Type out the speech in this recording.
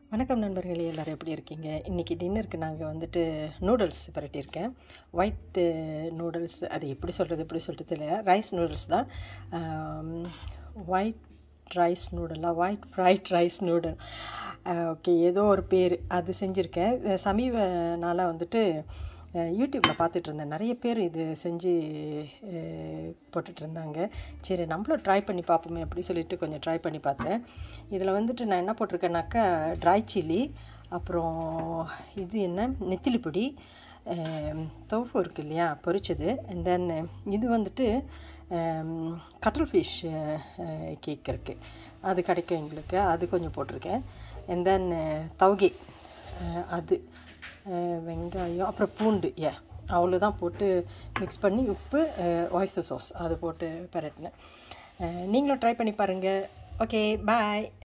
வணக்கம் நண்பர்களே எல்லோரும் எப்படி இருக்கீங்க இன்றைக்கி டின்னருக்கு நாங்கள் வந்துட்டு நூடுல்ஸ் பரட்டியிருக்கேன் ஒயிட்டு நூடுல்ஸ் அது எப்படி சொல்கிறது எப்படி சொல்கிறது தெரியல ரைஸ் நூடுல்ஸ் தான் ஒயிட் ரைஸ் நூடுலா white fried rice noodle okay ஏதோ ஒரு பேர் அது செஞ்சுருக்கேன் சமீப நாளாக வந்துட்டு யூடியூப்பில் பார்த்துட்டு இருந்தேன் நிறைய பேர் இது செஞ்சு போட்டுட்டு இருந்தாங்க சரி நம்மளும் ட்ரை பண்ணி பார்ப்போமே அப்படி சொல்லிட்டு கொஞ்சம் ட்ரை பண்ணி பார்த்தேன் இதில் வந்துட்டு நான் என்ன போட்டிருக்கேன்னாக்கா ட்ரை சில்லி அப்புறம் இது என்ன நெத்திலி பொடி தோஃபு இருக்குது இல்லையா பொரிச்சது அண்ட் தென் இது வந்துட்டு கட்டல் ஃபிஷ் கேக் இருக்குது அது கிடைக்கும் எங்களுக்கு அது கொஞ்சம் போட்டிருக்கேன் அண்ட் தென் தௌகே அது வெங்காயம் அப்புறம் பூண்டு ஏ அவ்வளோதான் போட்டு மிக்ஸ் பண்ணி உப்பு ஒய்ஸ்டர் சாஸ் அது போட்டு பரட்டினேன் நீங்களும் ட்ரை பண்ணி பாருங்கள் ஓகே பாய்